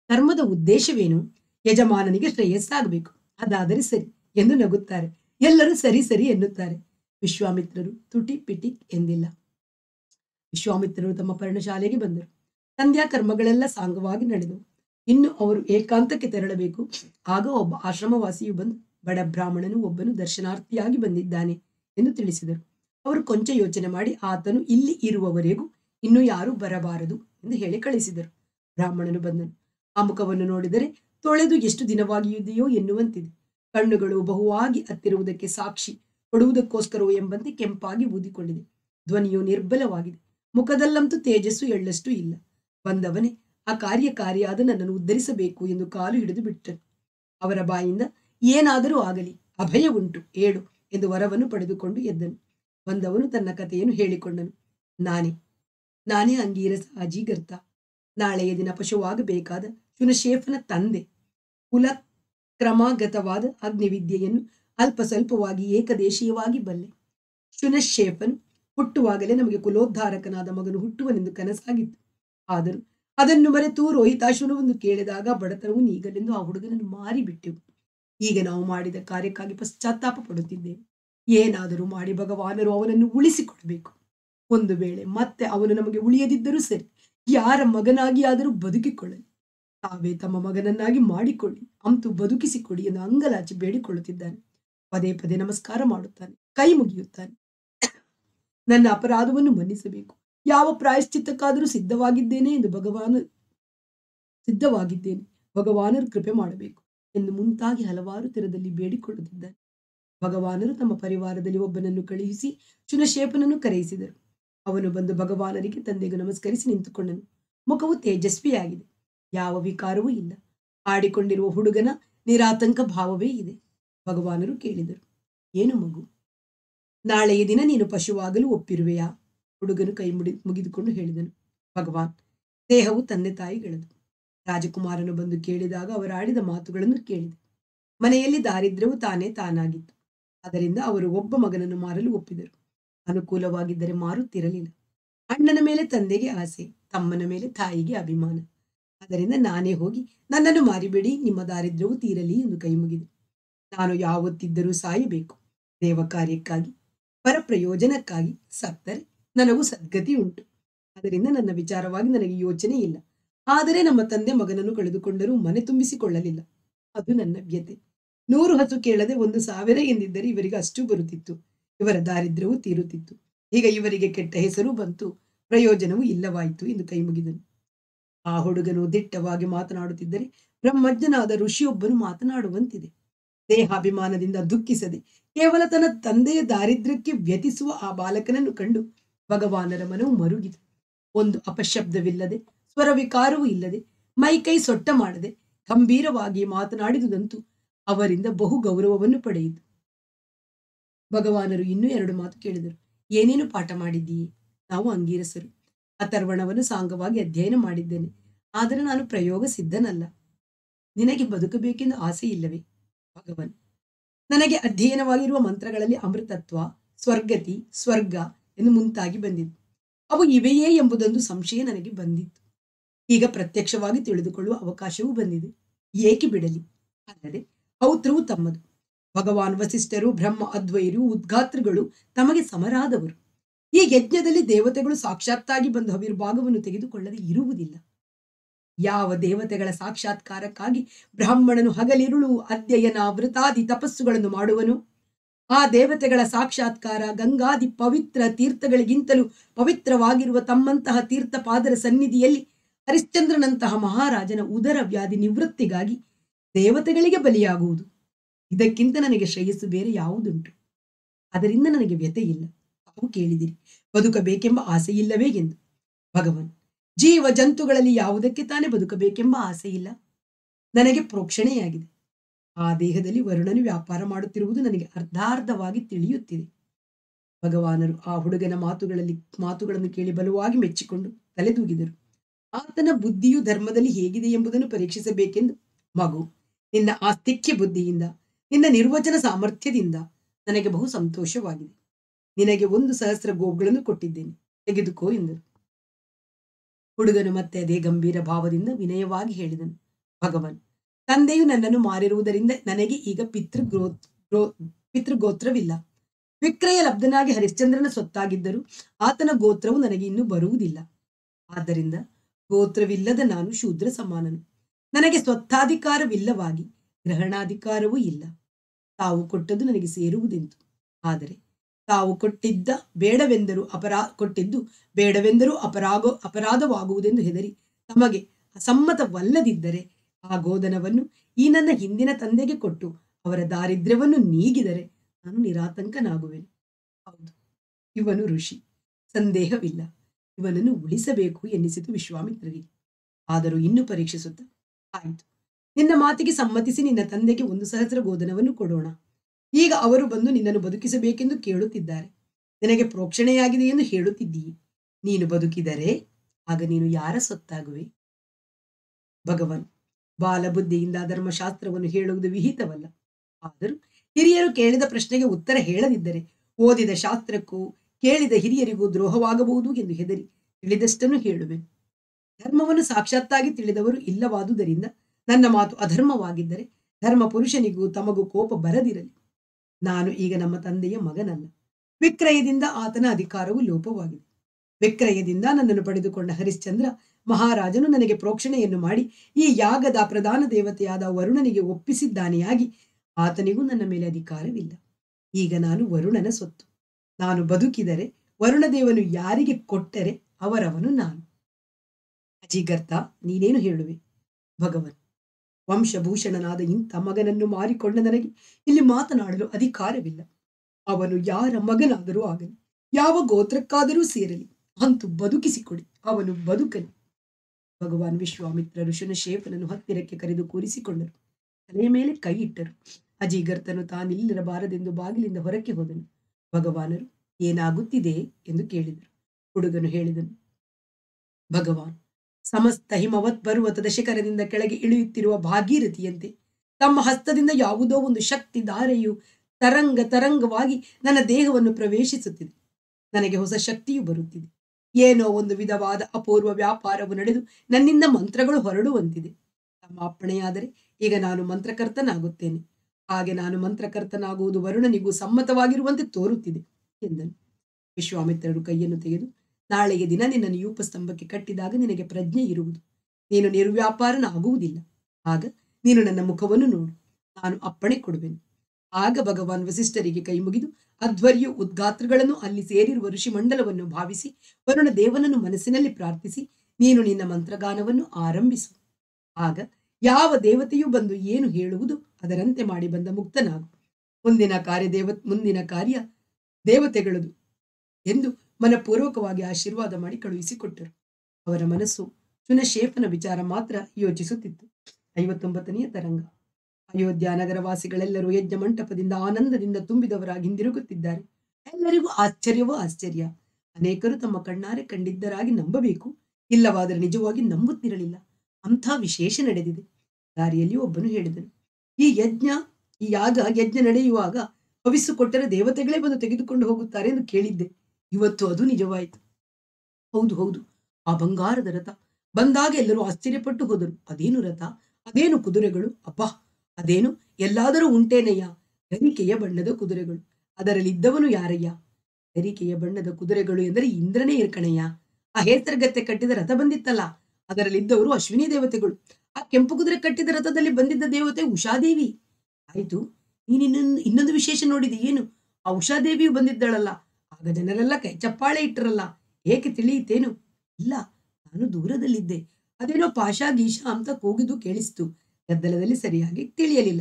ಧರ್ಮದ ಉದ್ದೇಶವೇನು ಯಜಮಾನನಿಗೆ ಶ್ರೇಯಸ್ಸಾಗಬೇಕು ಅದಾದರೆ ಸರಿ ಎಂದು ನಗುತ್ತಾರೆ ಎಲ್ಲರೂ ಸರಿ ಸರಿ ಎನ್ನುತ್ತಾರೆ ವಿಶ್ವಾಮಿತ್ರರು ತುಟಿ ಪಿಟಿ ಎಂದಿಲ್ಲ ವಿಶ್ವಾಮಿತ್ರರು ತಮ್ಮ ಪರ್ಣಶಾಲೆಗೆ ಬಂದರು ಸಂಧ್ಯಾ ಕರ್ಮಗಳೆಲ್ಲ ಸಾಂಗವಾಗಿ ನಡೆದವು ಇನ್ನು ಅವರು ಏಕಾಂತಕ್ಕೆ ತೆರಳಬೇಕು ಆಗ ಒಬ್ಬ ಆಶ್ರಮವಾಸಿಯು ಬಂದು ಬಡ ಬ್ರಾಹ್ಮಣನು ಒಬ್ಬನು ದರ್ಶನಾರ್ಥಿಯಾಗಿ ಬಂದಿದ್ದಾನೆ ಎಂದು ತಿಳಿಸಿದರು ಅವರು ಕೊಂಚ ಯೋಚನೆ ಮಾಡಿ ಆತನು ಇಲ್ಲಿ ಇರುವವರೆಗೂ ಇನ್ನು ಯಾರು ಬರಬಾರದು ಎಂದು ಹೇಳಿ ಕಳಿಸಿದರು ಬ್ರಾಹ್ಮಣನು ಬಂದನು ಆ ಮುಖವನ್ನು ನೋಡಿದರೆ ತೊಳೆದು ಎಷ್ಟು ದಿನವಾಗಿದೆಯೋ ಎನ್ನುವಂತಿದೆ ಕಣ್ಣುಗಳು ಬಹುವಾಗಿ ಹತ್ತಿರುವುದಕ್ಕೆ ಸಾಕ್ಷಿ ಕೊಡುವುದಕ್ಕೋಸ್ಕರವೋ ಎಂಬಂತೆ ಕೆಂಪಾಗಿ ಊದಿಕೊಂಡಿದೆ ಧ್ವನಿಯು ನಿರ್ಬಲವಾಗಿದೆ ಮುಖದಲ್ಲಂತೂ ತೇಜಸ್ಸು ಎಳ್ಳಷ್ಟು ಇಲ್ಲ ಬಂದವನೇ ಆ ಕಾರ್ಯಕಾರಿಯಾದ ನನ್ನನ್ನು ಉದ್ಧರಿಸಬೇಕು ಎಂದು ಕಾಲು ಹಿಡಿದು ಬಿಟ್ಟನು ಅವರ ಬಾಯಿಂದ ಏನಾದರೂ ಆಗಲಿ ಅಭಯ ಉಂಟು ಏಳು ಎಂದು ವರವನ್ನು ಪಡೆದುಕೊಂಡು ಎದ್ದನು ಬಂದವನು ತನ್ನ ಕಥೆಯನ್ನು ಹೇಳಿಕೊಂಡನು ನಾನೇ ನಾನೇ ಅಂಗೀರಸ ಅಜೀಗರ್ತ ನಾಳೆಯ ದಿನ ಪಶುವಾಗಬೇಕಾದ ಶುನಶೇಫನ ತಂದೆ ಕುಲ ಕ್ರಮಾಗತವಾದ ಅಗ್ನಿವಿದ್ಯೆಯನ್ನು ಅಲ್ಪ ಸ್ವಲ್ಪವಾಗಿ ಏಕದೇಶೀಯವಾಗಿ ಬಲ್ಲೆ ಶುನಶೇಫನು ಹುಟ್ಟುವಾಗಲೇ ನಮಗೆ ಕುಲೋದ್ಧಾರಕನಾದ ಮಗನು ಹುಟ್ಟುವನೆಂದು ಕನಸಾಗಿತ್ತು ಆದರೂ ಅದನ್ನು ಮರೆತು ರೋಹಿತಾಶುನವನ್ನು ಕೇಳಿದಾಗ ಬಡತನವು ನೀಗಲೆಂದು ಆ ಹುಡುಗನನ್ನು ಮಾರಿಬಿಟ್ಟೆವು ಈಗ ನಾವು ಮಾಡಿದ ಕಾರ್ಯಕ್ಕಾಗಿ ಪಶ್ಚಾತ್ತಾಪ ಪಡುತ್ತಿದ್ದೇವೆ ಏನಾದರೂ ಮಾಡಿ ಭಗವಾನರು ಅವನನ್ನು ಉಳಿಸಿಕೊಡಬೇಕು ಒಂದು ವೇಳೆ ಮತ್ತೆ ಅವನು ನಮಗೆ ಉಳಿಯದಿದ್ದರೂ ಸರಿ ಯಾರ ಮಗನಾಗಿ ಆದರೂ ಬದುಕಿಕೊಳ್ಳಲಿ ತಾವೇ ತಮ್ಮ ಮಗನನ್ನಾಗಿ ಮಾಡಿಕೊಳ್ಳಿ ಅಂತೂ ಬದುಕಿಸಿಕೊಡಿ ಎಂದು ಅಂಗಲಾಚಿ ಬೇಡಿಕೊಳ್ಳುತ್ತಿದ್ದಾನೆ ಪದೇ ಪದೇ ನಮಸ್ಕಾರ ಮಾಡುತ್ತಾನೆ ಕೈ ಮುಗಿಯುತ್ತಾನೆ ನನ್ನ ಅಪರಾಧವನ್ನು ಮನ್ನಿಸಬೇಕು ಯಾವ ಪ್ರಾಯಶ್ಚಿತ್ತಕ್ಕಾದರೂ ಸಿದ್ಧವಾಗಿದ್ದೇನೆ ಎಂದು ಭಗವಾನ ಸಿದ್ಧವಾಗಿದ್ದೇನೆ ಭಗವಾನರು ಕೃಪೆ ಮಾಡಬೇಕು ಎಂದು ಮುಂತಾಗಿ ಹಲವಾರು ತೆರದಲ್ಲಿ ಬೇಡಿಕೊಳ್ಳುತ್ತಿದ್ದಾನೆ ಭಗವಾನರು ತಮ್ಮ ಪರಿವಾರದಲ್ಲಿ ಒಬ್ಬನನ್ನು ಕಳುಹಿಸಿ ಶುನಶೇಪನನ್ನು ಕರೆಯಿಸಿದರು ಅವನು ಬಂದು ಭಗವಾನರಿಗೆ ತಂದೆಗೂ ನಮಸ್ಕರಿಸಿ ನಿಂತುಕೊಂಡನು ಮುಖವು ತೇಜಸ್ವಿಯಾಗಿದೆ ಯಾವ ವಿಕಾರವೂ ಇಲ್ಲ ಆಡಿಕೊಂಡಿರುವ ಹುಡುಗನ ನಿರಾತಂಕ ಭಾವವೇ ಇದೆ ಭಗವಾನರು ಕೇಳಿದರು ಏನು ಮಗು ನಾಳೆಯ ದಿನ ನೀನು ಪಶುವಾಗಲು ಒಪ್ಪಿರುವೆಯಾ ಹುಡುಗನು ಕೈ ಮುಡಿ ಮುಗಿದುಕೊಂಡು ಹೇಳಿದನು ಭಗವಾನ್ ದೇಹವು ತಂದೆ ತಾಯಿಗಳದು ರಾಜಕುಮಾರನು ಬಂದು ಕೇಳಿದಾಗ ಅವರಾಡಿದ ಮಾತುಗಳನ್ನು ಕೇಳಿದೆ ಮನೆಯಲ್ಲಿ ದಾರಿದ್ರ್ಯವು ತಾನೇ ತಾನಾಗಿತ್ತು ಅದರಿಂದ ಅವರು ಒಬ್ಬ ಮಗನನ್ನು ಮಾರಲು ಒಪ್ಪಿದರು ಅನುಕೂಲವಾಗಿದ್ದರೆ ಮಾರುತ್ತಿರಲಿಲ್ಲ ಅಣ್ಣನ ಮೇಲೆ ತಂದೆಗೆ ಆಸೆ ತಮ್ಮನ ಮೇಲೆ ತಾಯಿಗೆ ಅಭಿಮಾನ ಅದರಿಂದ ನಾನೇ ಹೋಗಿ ನನ್ನನ್ನು ಮಾರಿಬೇಡಿ ನಿಮ್ಮ ದಾರಿದ್ರ್ಯವು ತೀರಲಿ ಎಂದು ಕೈ ಮುಗಿದೆ ನಾನು ಯಾವತ್ತಿದ್ದರೂ ಸಾಯಬೇಕು ದೇವ ಕಾರ್ಯಕ್ಕಾಗಿ ಪರ ಪ್ರಯೋಜನಕ್ಕಾಗಿ ಸತ್ತರೆ ನನಗೂ ಸದ್ಗತಿ ಉಂಟು ಅದರಿಂದ ನನ್ನ ವಿಚಾರವಾಗಿ ನನಗೆ ಯೋಚನೆ ಇಲ್ಲ ಆದರೆ ನಮ್ಮ ತಂದೆ ಮಗನನ್ನು ಕಳೆದುಕೊಂಡರೂ ಮನೆ ತುಂಬಿಸಿಕೊಳ್ಳಲಿಲ್ಲ ಅದು ನನ್ನ ವ್ಯತೆ ನೂರು ಹಸು ಕೇಳದೆ ಒಂದು ಸಾವಿರ ಎಂದಿದ್ದರೆ ಇವರಿಗೆ ಅಷ್ಟು ಬರುತ್ತಿತ್ತು ಇವರ ದಾರಿದ್ರ್ಯವು ತೀರುತ್ತಿತ್ತು ಈಗ ಇವರಿಗೆ ಕೆಟ್ಟ ಹೆಸರು ಬಂತು ಪ್ರಯೋಜನವೂ ಇಲ್ಲವಾಯಿತು ಎಂದು ಕೈ ಮುಗಿದನು ಆ ಹುಡುಗನು ದಿಟ್ಟವಾಗಿ ಮಾತನಾಡುತ್ತಿದ್ದರೆ ಬ್ರಹ್ಮಜ್ಞನಾದ ಋಷಿಯೊಬ್ಬನು ಮಾತನಾಡುವಂತಿದೆ ದೇಹಾಭಿಮಾನದಿಂದ ದುಃಖಿಸದೆ ಕೇವಲ ತನ್ನ ತಂದೆಯ ದಾರಿದ್ರ್ಯಕ್ಕೆ ವ್ಯತಿಸುವ ಆ ಬಾಲಕನನ್ನು ಕಂಡು ಭಗವಾನರ ಮನವು ಮರುಗಿತು ಒಂದು ಅಪಶಬ್ದವಿಲ್ಲದೆ ಸ್ವರ ವಿಕಾರವೂ ಇಲ್ಲದೆ ಮೈಕೈ ಸೊಟ್ಟ ಮಾಡದೆ ಗಂಭೀರವಾಗಿ ಮಾತನಾಡಿದುದಂತೂ ಅವರಿಂದ ಬಹು ಗೌರವವನ್ನು ಪಡೆಯಿತು ಭಗವಾನರು ಇನ್ನೂ ಎರಡು ಮಾತು ಕೇಳಿದರು ಏನೇನು ಪಾಠ ಮಾಡಿದ್ದೀಯೇ ನಾವು ಅಂಗೀರಸರು ಅಥರ್ವಣವನ್ನು ಸಾಂಗವಾಗಿ ಅಧ್ಯಯನ ಮಾಡಿದ್ದೇನೆ ಆದರೆ ನಾನು ಪ್ರಯೋಗ ಸಿದ್ಧನಲ್ಲ ನಿನಗೆ ಬದುಕಬೇಕೆಂದು ಆಸೆ ಇಲ್ಲವೇ ಭಗವನ್ ನನಗೆ ಅಧ್ಯಯನವಾಗಿರುವ ಮಂತ್ರಗಳಲ್ಲಿ ಅಮೃತತ್ವ ಸ್ವರ್ಗತಿ ಸ್ವರ್ಗ ಎಂದು ಮುಂತಾಗಿ ಬಂದಿದ್ದು ಅವು ಇವೆಯೇ ಎಂಬುದೊಂದು ಸಂಶಯ ನನಗೆ ಬಂದಿತ್ತು ಈಗ ಪ್ರತ್ಯಕ್ಷವಾಗಿ ತಿಳಿದುಕೊಳ್ಳುವ ಅವಕಾಶವೂ ಬಂದಿದೆ ಏಕೆ ಬಿಡಲಿ ಅಲ್ಲದೆ ಔತ್ರವು ತಮ್ಮದು ಭಗವಾನ್ ವಸಿಷ್ಠರು ಬ್ರಹ್ಮ ಅದ್ವೈರು ಉದ್ಘಾತೃಗಳು ತಮಗೆ ಸಮರಾದವರು ಈ ಯಜ್ಞದಲ್ಲಿ ದೇವತೆಗಳು ಸಾಕ್ಷಾತ್ತಾಗಿ ಬಂದು ಹವಿರ್ಭಾಗವನ್ನು ತೆಗೆದುಕೊಳ್ಳದೆ ಇರುವುದಿಲ್ಲ ಯಾವ ದೇವತೆಗಳ ಸಾಕ್ಷಾತ್ಕಾರಕ್ಕಾಗಿ ಬ್ರಾಹ್ಮಣನು ಹಗಲಿರುಳು ಅಧ್ಯಯನ ವೃತಾದಿ ತಪಸ್ಸುಗಳನ್ನು ಮಾಡುವನು ಆ ದೇವತೆಗಳ ಸಾಕ್ಷಾತ್ಕಾರ ಗಂಗಾದಿ ಪವಿತ್ರ ತೀರ್ಥಗಳಿಗಿಂತಲೂ ಪವಿತ್ರವಾಗಿರುವ ತಮ್ಮಂತಹ ತೀರ್ಥಪಾದರ ಸನ್ನಿಧಿಯಲ್ಲಿ ಹರಿಶ್ಚಂದ್ರನಂತಹ ಮಹಾರಾಜನ ಉದರ ವ್ಯಾಧಿ ನಿವೃತ್ತಿಗಾಗಿ ದೇವತೆಗಳಿಗೆ ಬಲಿಯಾಗುವುದು ಇದಕ್ಕಿಂತ ನನಗೆ ಶ್ರೇಯಸ್ಸು ಬೇರೆ ಯಾವುದುಂಟು ಅದರಿಂದ ನನಗೆ ವ್ಯತೆ ಇಲ್ಲ ತಾವು ಕೇಳಿದಿರಿ ಬದುಕಬೇಕೆಂಬ ಆಸೆ ಇಲ್ಲವೇ ಎಂದು ಭಗವನ್ ಜೀವ ಜಂತುಗಳಲ್ಲಿ ಯಾವುದಕ್ಕೆ ತಾನೇ ಬದುಕಬೇಕೆಂಬ ಆಸೆ ಇಲ್ಲ ನನಗೆ ಪ್ರೋಕ್ಷಣೆಯಾಗಿದೆ ಆ ದೇಹದಲ್ಲಿ ವರುಣನು ವ್ಯಾಪಾರ ಮಾಡುತ್ತಿರುವುದು ನನಗೆ ಅರ್ಧಾರ್ಧವಾಗಿ ತಿಳಿಯುತ್ತಿದೆ ಭಗವಾನರು ಆ ಹುಡುಗನ ಮಾತುಗಳಲ್ಲಿ ಮಾತುಗಳನ್ನು ಕೇಳಿ ಬಲವಾಗಿ ಮೆಚ್ಚಿಕೊಂಡು ತಲೆದೂಗಿದರು ಆತನ ಬುದ್ಧಿಯು ಧರ್ಮದಲ್ಲಿ ಹೇಗಿದೆ ಎಂಬುದನ್ನು ಪರೀಕ್ಷಿಸಬೇಕೆಂದು ಮಗು ನಿನ್ನ ಆಸ್ತಿಕ್ಯ ಬುದ್ಧಿಯಿಂದ ನಿನ್ನ ನಿರ್ವಚನ ಸಾಮರ್ಥ್ಯದಿಂದ ನನಗೆ ಬಹು ಸಂತೋಷವಾಗಿದೆ ನಿನಗೆ ಒಂದು ಸಹಸ್ರ ಗೋವುಗಳನ್ನು ಕೊಟ್ಟಿದ್ದೇನೆ ತೆಗೆದುಕೋ ಎಂದರು ಹುಡುಗನು ಮತ್ತೆ ಅದೇ ಗಂಭೀರ ಭಾವದಿಂದ ವಿನಯವಾಗಿ ಹೇಳಿದನು ಭಗವಾನ್ ತಂದೆಯು ನನ್ನನ್ನು ಮಾರಿರುವುದರಿಂದ ನನಗೆ ಈಗ ಪಿತೃ ಗ್ರೋ ಗ್ರೋ- ಪಿತೃಗೋತ್ರವಿಲ್ಲ ವಿಕ್ರಯ ಲಬ್ಧನಾಗಿ ಹರಿಶ್ಚಂದ್ರನ ಸೊತ್ತಾಗಿದ್ದರೂ ಆತನ ಗೋತ್ರವು ನನಗೆ ಇನ್ನೂ ಬರುವುದಿಲ್ಲ ಆದ್ದರಿಂದ ಗೋತ್ರವಿಲ್ಲದ ನಾನು ಶೂದ್ರ ಸಮಾನನು ನನಗೆ ಸ್ವತ್ತಾಧಿಕಾರವಿಲ್ಲವಾಗಿ ಗ್ರಹಣಾಧಿಕಾರವೂ ಇಲ್ಲ ತಾವು ಕೊಟ್ಟದ್ದು ನನಗೆ ಸೇರುವುದೆಂತು ಆದರೆ ತಾವು ಕೊಟ್ಟಿದ್ದ ಬೇಡವೆಂದರೂ ಅಪರಾ ಕೊಟ್ಟಿದ್ದು ಬೇಡವೆಂದರೂ ಅಪರಾಗೋ ಅಪರಾಧವಾಗುವುದೆಂದು ಹೆದರಿ ತಮಗೆ ಅಸಮ್ಮತವಲ್ಲದಿದ್ದರೆ ಆ ಗೋಧನವನ್ನು ಈ ನನ್ನ ಹಿಂದಿನ ತಂದೆಗೆ ಕೊಟ್ಟು ಅವರ ದಾರಿದ್ರ್ಯವನ್ನು ನೀಗಿದರೆ ನಾನು ನಿರಾತಂಕನಾಗುವೆನು ಹೌದು ಇವನು ಋಷಿ ಸಂದೇಹವಿಲ್ಲ ಇವನನ್ನು ಉಳಿಸಬೇಕು ಎನ್ನಿಸಿತು ವಿಶ್ವಾಮಿತ್ರರಿಗೆ ಆದರೂ ಇನ್ನು ಪರೀಕ್ಷಿಸುತ್ತ ಆಯಿತು ನಿನ್ನ ಮಾತಿಗೆ ಸಮ್ಮತಿಸಿ ನಿನ್ನ ತಂದೆಗೆ ಒಂದು ಸಹಸ್ರ ಗೋಧನವನ್ನು ಕೊಡೋಣ ಈಗ ಅವರು ಬಂದು ನಿನ್ನನ್ನು ಬದುಕಿಸಬೇಕೆಂದು ಕೇಳುತ್ತಿದ್ದಾರೆ ನಿನಗೆ ಪ್ರೋಕ್ಷಣೆಯಾಗಿದೆ ಎಂದು ಹೇಳುತ್ತಿದ್ದೀಯಿ ನೀನು ಬದುಕಿದರೆ ಆಗ ನೀನು ಯಾರ ಸೊತ್ತಾಗುವೆ ಭಗವಾನ್ ಬಾಲಬುದ್ಧಿಯಿಂದ ಧರ್ಮಶಾಸ್ತ್ರವನ್ನು ಹೇಳುವುದು ವಿಹಿತವಲ್ಲ ಆದರೂ ಹಿರಿಯರು ಕೇಳಿದ ಪ್ರಶ್ನೆಗೆ ಉತ್ತರ ಹೇಳದಿದ್ದರೆ ಓದಿದ ಶಾಸ್ತ್ರಕ್ಕೂ ಕೇಳಿದ ಹಿರಿಯರಿಗೂ ದ್ರೋಹವಾಗಬಹುದು ಎಂದು ಹೆದರಿ ತಿಳಿದಷ್ಟನ್ನು ಹೇಳುವೆನು ಧರ್ಮವನ್ನು ಸಾಕ್ಷಾತ್ತಾಗಿ ತಿಳಿದವರು ಇಲ್ಲವಾದುದರಿಂದ ನನ್ನ ಮಾತು ಅಧರ್ಮವಾಗಿದ್ದರೆ ಧರ್ಮ ಪುರುಷನಿಗೂ ತಮಗೂ ಕೋಪ ಬರದಿರಲಿ ನಾನು ಈಗ ನಮ್ಮ ತಂದೆಯ ಮಗನಲ್ಲ ವಿಕ್ರಯದಿಂದ ಆತನ ಅಧಿಕಾರವು ಲೋಪವಾಗಿದೆ ವಿಕ್ರಯದಿಂದ ನನ್ನನ್ನು ಪಡೆದುಕೊಂಡ ಹರಿಶ್ಚಂದ್ರ ಮಹಾರಾಜನು ನನಗೆ ಪ್ರೋಕ್ಷಣೆಯನ್ನು ಮಾಡಿ ಈ ಯಾಗದ ಪ್ರಧಾನ ದೇವತೆಯಾದ ವರುಣನಿಗೆ ಒಪ್ಪಿಸಿದ್ದಾನೆಯಾಗಿ ಆತನಿಗೂ ನನ್ನ ಮೇಲೆ ಅಧಿಕಾರವಿಲ್ಲ ಈಗ ನಾನು ವರುಣನ ಸೊತ್ತು ನಾನು ಬದುಕಿದರೆ ವರುಣದೇವನು ಯಾರಿಗೆ ಕೊಟ್ಟರೆ ಅವರವನು ನಾನು ಅಜಿಗರ್ತ ನೀನೇನು ಹೇಳುವೆ ಭಗವನ್ ವಂಶಭೂಷಣನಾದ ಇಂಥ ಮಗನನ್ನು ಮಾರಿಕೊಂಡ ನನಗೆ ಇಲ್ಲಿ ಮಾತನಾಡಲು ಅಧಿಕಾರವಿಲ್ಲ ಅವನು ಯಾರ ಮಗನಾದರೂ ಆಗಲಿ ಯಾವ ಗೋತ್ರಕ್ಕಾದರೂ ಸೇರಲಿ ಅಂತೂ ಬದುಕಿಸಿಕೊಡಿ ಅವನು ಬದುಕಲಿ ಭಗವಾನ್ ವಿಶ್ವಾಮಿತ್ರ ಋಷನ ಶೇಫನನ್ನು ಹತ್ತಿರಕ್ಕೆ ಕರೆದು ಕೂರಿಸಿಕೊಂಡರು ತಲೆಯ ಮೇಲೆ ಕೈ ಇಟ್ಟರು ಅಜಿಗರ್ತನು ತಾನಿಲ್ಲಿರಬಾರದೆಂದು ಬಾಗಿಲಿಂದ ಹೊರಕ್ಕೆ ಹೋದನು ಭಗವಾನರು ಏನಾಗುತ್ತಿದೆ ಎಂದು ಕೇಳಿದರು ಹುಡುಗನು ಹೇಳಿದನು ಭಗವಾನ್ ಸಮಸ್ತ ಹಿಮವತ್ ಪರ್ವತದ ಶಿಖರದಿಂದ ಕೆಳಗೆ ಇಳಿಯುತ್ತಿರುವ ಭಾಗೀರಥಿಯಂತೆ ತಮ್ಮ ಹಸ್ತದಿಂದ ಯಾವುದೋ ಒಂದು ಶಕ್ತಿ ಧಾರೆಯು ತರಂಗ ತರಂಗವಾಗಿ ನನ್ನ ದೇಹವನ್ನು ಪ್ರವೇಶಿಸುತ್ತಿದೆ ನನಗೆ ಹೊಸ ಶಕ್ತಿಯು ಬರುತ್ತಿದೆ ಏನೋ ಒಂದು ವಿಧವಾದ ಅಪೂರ್ವ ವ್ಯಾಪಾರವು ನಡೆದು ನನ್ನಿಂದ ಮಂತ್ರಗಳು ಹೊರಡುವಂತಿದೆ ತಮ್ಮ ಅಪ್ಪಣೆಯಾದರೆ ಈಗ ನಾನು ಮಂತ್ರಕರ್ತನಾಗುತ್ತೇನೆ ಹಾಗೆ ನಾನು ಮಂತ್ರಕರ್ತನಾಗುವುದು ವರುಣನಿಗೂ ಸಮ್ಮತವಾಗಿರುವಂತೆ ತೋರುತ್ತಿದೆ ಎಂದನು ವಿಶ್ವಾಮಿತ್ರರು ಕೈಯನ್ನು ತೆಗೆದು ನಾಳೆಗೆ ದಿನ ನಿನ್ನನ್ನು ಯೂಪ ಸ್ತಂಭಕ್ಕೆ ಕಟ್ಟಿದಾಗ ನಿನಗೆ ಪ್ರಜ್ಞೆ ಇರುವುದು ನೀನು ನಿರ್ವ್ಯಾಪಾರನಾಗುವುದಿಲ್ಲ ಆಗ ನೀನು ನನ್ನ ಮುಖವನ್ನು ನೋಡು ನಾನು ಅಪ್ಪಣೆ ಕೊಡುವೆನು ಆಗ ಭಗವಾನ್ ವಸಿಷ್ಠರಿಗೆ ಕೈ ಮುಗಿದು ಅಧ್ವರ್ಯು ಉದ್ಗಾತ್ರಗಳನ್ನು ಅಲ್ಲಿ ಸೇರಿರುವ ಋಷಿಮಂಡಲವನ್ನು ಭಾವಿಸಿ ವರುಣ ದೇವನನ್ನು ಮನಸ್ಸಿನಲ್ಲಿ ಪ್ರಾರ್ಥಿಸಿ ನೀನು ನಿನ್ನ ಮಂತ್ರಗಾನವನ್ನು ಆರಂಭಿಸು ಆಗ ಯಾವ ದೇವತೆಯೂ ಬಂದು ಏನು ಹೇಳುವುದು ಅದರಂತೆ ಮಾಡಿ ಬಂದ ಮುಕ್ತನಾಗು ಮುಂದಿನ ಕಾರ್ಯ ದೇವ ಮುಂದಿನ ಕಾರ್ಯ ದೇವತೆಗಳದು ಎಂದು ಮನಪೂರ್ವಕವಾಗಿ ಆಶೀರ್ವಾದ ಮಾಡಿ ಕಳುಹಿಸಿಕೊಟ್ಟರು ಅವರ ಮನಸ್ಸು ಚುನಶೇಫನ ವಿಚಾರ ಮಾತ್ರ ಯೋಚಿಸುತ್ತಿತ್ತು ಐವತ್ತೊಂಬತ್ತನೆಯ ತರಂಗ ಅಯೋಧ್ಯ ನಗರವಾಸಿಗಳೆಲ್ಲರೂ ಯಜ್ಞ ಮಂಟಪದಿಂದ ಆನಂದದಿಂದ ತುಂಬಿದವರಾಗಿ ಹಿಂದಿರುಗುತ್ತಿದ್ದಾರೆ ಎಲ್ಲರಿಗೂ ಆಶ್ಚರ್ಯವೋ ಆಶ್ಚರ್ಯ ಅನೇಕರು ತಮ್ಮ ಕಣ್ಣಾರೆ ಕಂಡಿದ್ದರಾಗಿ ನಂಬಬೇಕು ಇಲ್ಲವಾದರೆ ನಿಜವಾಗಿ ನಂಬುತ್ತಿರಲಿಲ್ಲ ಅಂಥ ವಿಶೇಷ ನಡೆದಿದೆ ದಾರಿಯಲ್ಲಿ ಒಬ್ಬನು ಹೇಳಿದನು ಈ ಯಜ್ಞ ಈ ಯಾಗ ಯಜ್ಞ ನಡೆಯುವಾಗ ಹವಿಸ್ಸು ಕೊಟ್ಟರೆ ದೇವತೆಗಳೇ ಬಂದು ತೆಗೆದುಕೊಂಡು ಹೋಗುತ್ತಾರೆ ಎಂದು ಕೇಳಿದ್ದೆ ಇವತ್ತು ಅದು ನಿಜವಾಯಿತು ಹೌದು ಹೌದು ಆ ಬಂಗಾರದ ರಥ ಬಂದಾಗ ಎಲ್ಲರೂ ಆಶ್ಚರ್ಯಪಟ್ಟು ಹೋದರು ಅದೇನು ರಥ ಅದೇನು ಕುದುರೆಗಳು ಅಬ್ಬಾ ಅದೇನು ಎಲ್ಲಾದರೂ ಉಂಟೇನಯ್ಯ ಗರಿಕೆಯ ಬಣ್ಣದ ಕುದುರೆಗಳು ಅದರಲ್ಲಿದ್ದವನು ಯಾರಯ್ಯ ಗರಿಕೆಯ ಬಣ್ಣದ ಕುದುರೆಗಳು ಎಂದರೆ ಇಂದ್ರನೇ ಇರ್ಕಣಯ್ಯ ಆ ಹೇಸರಗತ್ತೆ ಕಟ್ಟಿದ ರಥ ಬಂದಿತ್ತಲ್ಲ ಅದರಲ್ಲಿದ್ದವರು ಅಶ್ವಿನಿ ದೇವತೆಗಳು ಆ ಕೆಂಪು ಕುದುರೆ ಕಟ್ಟಿದ ರಥದಲ್ಲಿ ಬಂದಿದ್ದ ದೇವತೆ ಉಷಾದೇವಿ ಆಯ್ತು ನೀನ್ ಇನ್ನೊಂದು ಇನ್ನೊಂದು ವಿಶೇಷ ನೋಡಿದೆ ಏನು ಆ ಉಷಾದೇವಿಯು ಬಂದಿದ್ದಳಲ್ಲ ಆಗ ಜನರೆಲ್ಲ ಕೈ ಚಪ್ಪಾಳೆ ಇಟ್ಟರಲ್ಲ ಏಕೆ ತಿಳಿಯಿತೇನು ಇಲ್ಲ ನಾನು ದೂರದಲ್ಲಿದ್ದೆ ಅದೇನೋ ಪಾಷಾ ಗೀಶಾ ಅಂತ ಕೂಗಿದು ಕೇಳಿಸ್ತು ಗದ್ದಲದಲ್ಲಿ ಸರಿಯಾಗಿ ತಿಳಿಯಲಿಲ್ಲ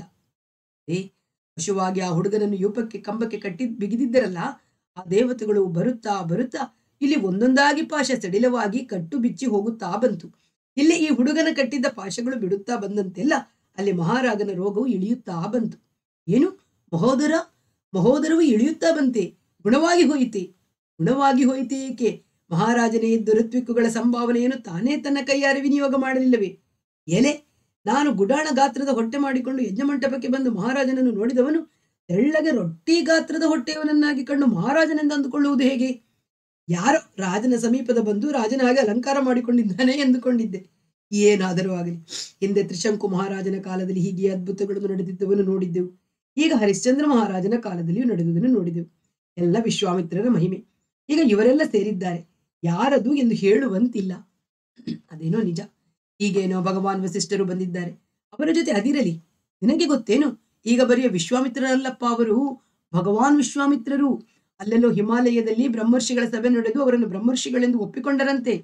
ಏ ಪಶುವಾಗಿ ಆ ಹುಡುಗನನ್ನು ಯೂಪಕ್ಕೆ ಕಂಬಕ್ಕೆ ಕಟ್ಟಿ ಬಿಗಿದಿದ್ದರಲ್ಲ ಆ ದೇವತೆಗಳು ಬರುತ್ತಾ ಬರುತ್ತಾ ಇಲ್ಲಿ ಒಂದೊಂದಾಗಿ ಪಾಶ ಸಡಿಲವಾಗಿ ಕಟ್ಟು ಬಿಚ್ಚಿ ಹೋಗುತ್ತಾ ಬಂತು ಇಲ್ಲಿ ಈ ಹುಡುಗನ ಕಟ್ಟಿದ್ದ ಪಾಶಗಳು ಬಿಡುತ್ತಾ ಬಂದಂತೆಲ್ಲ ಅಲ್ಲಿ ಮಹಾರಾಗನ ರೋಗವು ಇಳಿಯುತ್ತಾ ಬಂತು ಏನು ಮಹೋದರ ಮಹೋದರವು ಇಳಿಯುತ್ತಾ ಬಂತೆ ಗುಣವಾಗಿ ಹೋಯಿತೆ ಗುಣವಾಗಿ ಹೋಯಿತೆ ಏಕೆ ಮಹಾರಾಜನೇ ದುರತ್ವಿಕ್ಕುಗಳ ಸಂಭಾವನೆಯನ್ನು ತಾನೇ ತನ್ನ ಕೈಯಾರೆ ವಿನಿಯೋಗ ಮಾಡಲಿಲ್ಲವೇ ಎಲೆ ನಾನು ಗುಡಾಣ ಗಾತ್ರದ ಹೊಟ್ಟೆ ಮಾಡಿಕೊಂಡು ಯಜ್ಞಮಂಟಪಕ್ಕೆ ಬಂದು ಮಹಾರಾಜನನ್ನು ನೋಡಿದವನು ತೆಳ್ಳಗೆ ರೊಟ್ಟಿ ಗಾತ್ರದ ಹೊಟ್ಟೆಯವನನ್ನಾಗಿ ಕಂಡು ಮಹಾರಾಜನೆಂದು ಅಂದುಕೊಳ್ಳುವುದು ಹೇಗೆ ಯಾರೋ ರಾಜನ ಸಮೀಪದ ಬಂದು ರಾಜನ ಹಾಗೆ ಅಲಂಕಾರ ಮಾಡಿಕೊಂಡಿದ್ದಾನೆ ಎಂದುಕೊಂಡಿದ್ದೆ ಏನಾದರೂ ಆಗಲಿ ಹಿಂದೆ ತ್ರಿಶಂಕು ಮಹಾರಾಜನ ಕಾಲದಲ್ಲಿ ಹೀಗೆ ಅದ್ಭುತಗಳನ್ನು ನಡೆದಿದ್ದವನ್ನು ನೋಡಿದ್ದೆವು ಈಗ ಹರಿಶ್ಚಂದ್ರ ಮಹಾರಾಜನ ಕಾಲದಲ್ಲಿಯೂ ನಡೆದುದನ್ನು ನೋಡಿದೆವು ಎಲ್ಲ ವಿಶ್ವಾಮಿತ್ರರ ಮಹಿಮೆ ಈಗ ಇವರೆಲ್ಲ ಸೇರಿದ್ದಾರೆ ಯಾರದು ಎಂದು ಹೇಳುವಂತಿಲ್ಲ ಅದೇನೋ ನಿಜ ಈಗೇನೋ ಭಗವಾನ್ ವಸಿಷ್ಠರು ಬಂದಿದ್ದಾರೆ ಅವರ ಜೊತೆ ಅದಿರಲಿ ನಿನಗೆ ಗೊತ್ತೇನು ಈಗ ಬರೆಯ ವಿಶ್ವಾಮಿತ್ರರಲ್ಲಪ್ಪ ಅವರು ಭಗವಾನ್ ವಿಶ್ವಾಮಿತ್ರರು ಅಲ್ಲೆಲ್ಲೋ ಹಿಮಾಲಯದಲ್ಲಿ ಬ್ರಹ್ಮರ್ಷಿಗಳ ಸಭೆ ನಡೆದು ಅವರನ್ನು ಬ್ರಹ್ಮರ್ಷಿಗಳೆಂದು ಒಪ್ಪಿಕೊಂಡರಂತೆ